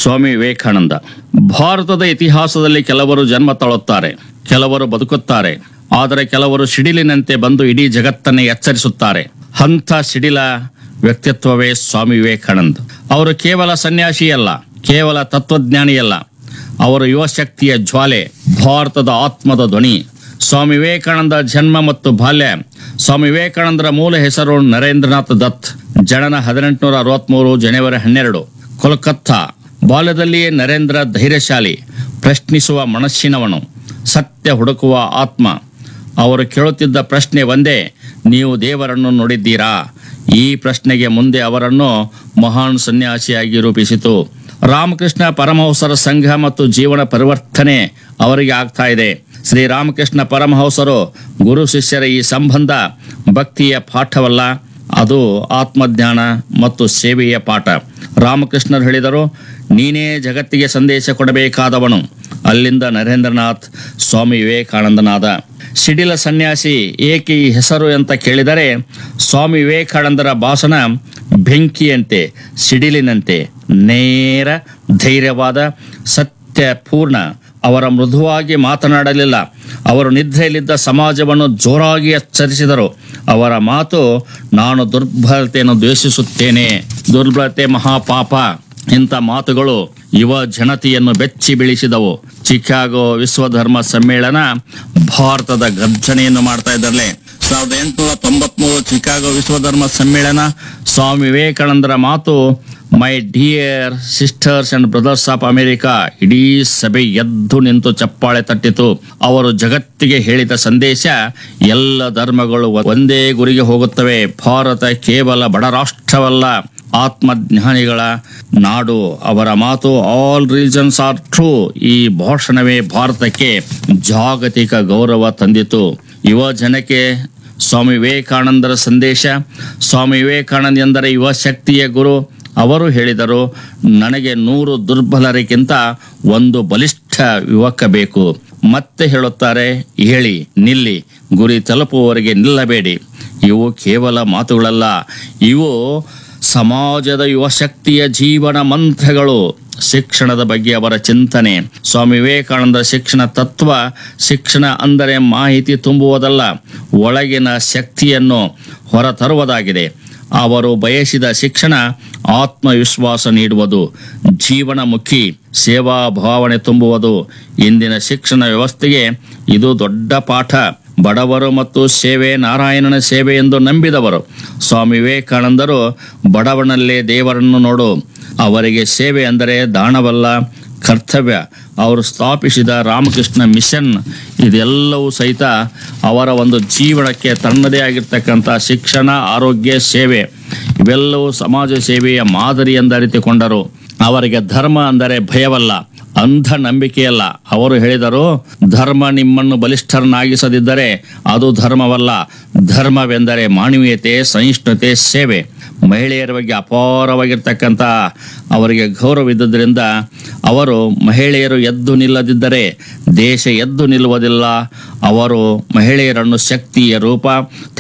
ಸ್ವಾಮಿ ವಿವೇಕಾನಂದ ಭಾರತದ ಇತಿಹಾಸದಲ್ಲಿ ಕೆಲವರು ಜನ್ಮ ತಾಳುತ್ತಾರೆ ಕೆಲವರು ಬದುಕುತ್ತಾರೆ ಆದರೆ ಕೆಲವರು ಸಿಡಿಲಿನಂತೆ ಬಂದು ಇಡೀ ಜಗತ್ತನ್ನೇ ಎಚ್ಚರಿಸುತ್ತಾರೆ ಅಂಥ ಸಿಡಿಲ ವ್ಯಕ್ತಿತ್ವವೇ ಸ್ವಾಮಿ ವಿವೇಕಾನಂದ್ ಅವರು ಕೇವಲ ಸನ್ಯಾಸಿಯಲ್ಲ ಕೇವಲ ತತ್ವಜ್ಞಾನಿಯಲ್ಲ ಅವರು ಯುವಶಕ್ತಿಯ ಜ್ವಾಲೆ ಭಾರತದ ಆತ್ಮದ ಧ್ವನಿ ಸ್ವಾಮಿ ವಿವೇಕಾನಂದ ಜನ್ಮ ಮತ್ತು ಬಾಲ್ಯ ಸ್ವಾಮಿ ವಿವೇಕಾನಂದರ ಮೂಲ ಹೆಸರು ನರೇಂದ್ರನಾಥ್ ದತ್ ಜನನ ಹದಿನೆಂಟುನೂರ ಅರವತ್ಮೂರು ಜನವರಿ ಹನ್ನೆರಡು ಕೋಲ್ಕತ್ತಾ ಬಾಲ್ಯದಲ್ಲಿಯೇ ನರೇಂದ್ರ ಧೈರ್ಯಶಾಲಿ ಪ್ರಶ್ನಿಸುವ ಮನಸ್ಸಿನವನು ಸತ್ಯ ಹುಡುಕುವ ಆತ್ಮ ಅವರು ಕೇಳುತ್ತಿದ್ದ ಪ್ರಶ್ನೆ ಒಂದೇ ನೀವು ದೇವರನ್ನು ನೋಡಿದ್ದೀರಾ ಈ ಪ್ರಶ್ನೆಗೆ ಮುಂದೆ ಅವರನ್ನು ಮಹಾನ್ ಸನ್ಯಾಸಿಯಾಗಿ ರೂಪಿಸಿತು ರಾಮಕೃಷ್ಣ ಪರಮಹಂಸರ ಸಂಘ ಮತ್ತು ಜೀವನ ಪರಿವರ್ತನೆ ಅವರಿಗೆ ಆಗ್ತಾ ಇದೆ ಶ್ರೀ ರಾಮಕೃಷ್ಣ ಪರಮಹಂಸರು ಗುರು ಶಿಷ್ಯರ ಈ ಸಂಬಂಧ ಭಕ್ತಿಯ ಪಾಠವಲ್ಲ ಅದು ಆತ್ಮಜ್ಞಾನ ಮತ್ತು ಸೇವೆಯ ಪಾಠ ರಾಮಕೃಷ್ಣರು ಹೇಳಿದರು ನೀನೇ ಜಗತ್ತಿಗೆ ಸಂದೇಶ ಕೊಡಬೇಕಾದವನು ಅಲ್ಲಿಂದ ನರೇಂದ್ರನಾಥ್ ಸ್ವಾಮಿ ವಿವೇಕಾನಂದನಾದ ಸಿಡಿಲ ಸನ್ಯಾಸಿ ಏಕೆ ಈ ಹೆಸರು ಅಂತ ಕೇಳಿದರೆ ಸ್ವಾಮಿ ವಿವೇಕಾನಂದರ ಭಾಷಣ ಬೆಂಕಿಯಂತೆ ಸಿಡಿಲಿನಂತೆ ನೇರ ಧೈರ್ಯವಾದ ಸತ್ಯಪೂರ್ಣ ಅವರ ಮೃದುವಾಗಿ ಮಾತನಾಡಲಿಲ್ಲ ಅವರು ನಿದ್ರೆಯಲ್ಲಿದ್ದ ಸಮಾಜವನ್ನು ಜೋರಾಗಿ ಎಚ್ಚರಿಸಿದರು ಅವರ ಮಾತು ನಾನು ದುರ್ಬಲತೆಯನ್ನು ದ್ವೇಷಿಸುತ್ತೇನೆ ದುರ್ಬಲತೆ ಮಹಾಪಾಪ ಇಂಥ ಮಾತುಗಳು ಯುವ ಜನತೆಯನ್ನು ಬೆಚ್ಚಿ ಬೀಳಿಸಿದವು ಚಿಕಾಗೋ ವಿಶ್ವಧರ್ಮ ಸಮ್ಮೇಳನ ಭಾರತದ ಗರ್ಜನೆಯನ್ನು ಮಾಡ್ತಾ ಇದ್ದರಲ್ಲೇ ಸಾವಿರದ ಎಂಟುನೂರ ತೊಂಬತ್ಮೂರು ಚಿಕಾಗೋ ವಿಶ್ವಧರ್ಮ ಸಮ್ಮೇಳನ ಸ್ವಾಮಿ ವಿವೇಕಾನಂದರ ಮಾತು my dear sisters and brothers of America ಇಡೀ ಸಭೆ ಎದ್ದು ನಿಂತು ಚಪ್ಪಾಳೆ ತಟ್ಟಿತು ಅವರು ಜಗತ್ತಿಗೆ ಹೇಳಿದ ಸಂದೇಶ ಎಲ್ಲ ಧರ್ಮಗಳು ಒಂದೇ ಗುರಿಗೆ ಹೋಗುತ್ತವೆ ಭಾರತ ಕೇವಲ ಬಡ ರಾಷ್ಟ್ರವಲ್ಲ ಆತ್ಮಜ್ಞಾನಿಗಳ ನಾಡು ಅವರ ಮಾತು ಆಲ್ ರೀಸನ್ಸ್ ಆರ್ ಟ್ರೂ ಈ ಭಾಷಣವೇ ಭಾರತಕ್ಕೆ ಜಾಗತಿಕ ಗೌರವ ತಂದಿತು ಯುವ ಜನಕ್ಕೆ ಸ್ವಾಮಿ ವಿವೇಕಾನಂದರ ಸಂದೇಶ ಸ್ವಾಮಿ ವಿವೇಕಾನಂದ ಎಂದರೆ ಯುವ ಶಕ್ತಿಯ ಗುರು ಅವರು ಹೇಳಿದರು ನನಗೆ ನೂರು ದುರ್ಬಲರಿಗಿಂತ ಒಂದು ಬಲಿಷ್ಠ ಯುವಕ ಬೇಕು ಮತ್ತೆ ಹೇಳುತ್ತಾರೆ ಹೇಳಿ ನಿಲ್ಲಿ ಗುರಿ ತಲುಪುವವರೆಗೆ ನಿಲ್ಲಬೇಡಿ ಇವು ಕೇವಲ ಮಾತುಗಳಲ್ಲ ಇವು ಸಮಾಜದ ಯುವ ಶಕ್ತಿಯ ಜೀವನ ಮಂತ್ರಗಳು ಶಿಕ್ಷಣದ ಬಗ್ಗೆ ಅವರ ಚಿಂತನೆ ಸ್ವಾಮಿ ವಿವೇಕಾನಂದ ಶಿಕ್ಷಣ ತತ್ವ ಶಿಕ್ಷಣ ಅಂದರೆ ಮಾಹಿತಿ ತುಂಬುವುದಲ್ಲ ಒಳಗಿನ ಶಕ್ತಿಯನ್ನು ಹೊರತರುವುದಾಗಿದೆ ಅವರು ಬಯಸಿದ ಶಿಕ್ಷಣ ಆತ್ಮವಿಶ್ವಾಸ ನೀಡುವುದು ಜೀವನಮುಖಿ ಸೇವಾ ಭಾವನೆ ತುಂಬುವುದು ಇಂದಿನ ಶಿಕ್ಷಣ ವ್ಯವಸ್ಥೆಗೆ ಇದು ದೊಡ್ಡ ಪಾಠ ಬಡವರು ಮತ್ತು ಸೇವೆ ನಾರಾಯಣನ ಸೇವೆ ಎಂದು ನಂಬಿದವರು ಸ್ವಾಮಿ ವಿವೇಕಾನಂದರು ಬಡವನಲ್ಲೇ ದೇವರನ್ನು ನೋಡು ಅವರಿಗೆ ಸೇವೆ ಅಂದರೆ ದಾನವಲ್ಲ ಕರ್ತವ್ಯ ಅವರು ಸ್ಥಾಪಿಸಿದ ರಾಮಕೃಷ್ಣ ಮಿಷನ್ ಇದೆಲ್ಲವೂ ಸಹಿತ ಅವರ ಒಂದು ಜೀವನಕ್ಕೆ ತನ್ನದೇ ಆಗಿರ್ತಕ್ಕಂಥ ಶಿಕ್ಷಣ ಆರೋಗ್ಯ ಸೇವೆ ಇವೆಲ್ಲವೂ ಸಮಾಜ ಸೇವೆಯ ಮಾದರಿ ಎಂದರಿತುಕೊಂಡರು ಅವರಿಗೆ ಧರ್ಮ ಅಂದರೆ ಭಯವಲ್ಲ ಅಂಧ ನಂಬಿಕೆಯಲ್ಲ ಅವರು ಹೇಳಿದರು ಧರ್ಮ ನಿಮ್ಮನ್ನು ಬಲಿಷ್ಠರನ್ನಾಗಿಸದಿದ್ದರೆ ಅದು ಧರ್ಮವಲ್ಲ ಧರ್ಮವೆಂದರೆ ಮಾನವೀಯತೆ ಸಹಿಷ್ಣುತೆ ಸೇವೆ ಮಹಿಳೆಯರ ಬಗ್ಗೆ ಅಪಾರವಾಗಿರ್ತಕ್ಕಂಥ ಅವರಿಗೆ ಗೌರವ ಇದ್ದುದರಿಂದ ಅವರು ಮಹಿಳೆಯರು ಎದ್ದು ನಿಲ್ಲದಿದ್ದರೆ ದೇಶ ಎದ್ದು ನಿಲ್ಲುವುದಿಲ್ಲ ಅವರು ಮಹಿಳೆಯರನ್ನು ಶಕ್ತಿಯ ರೂಪ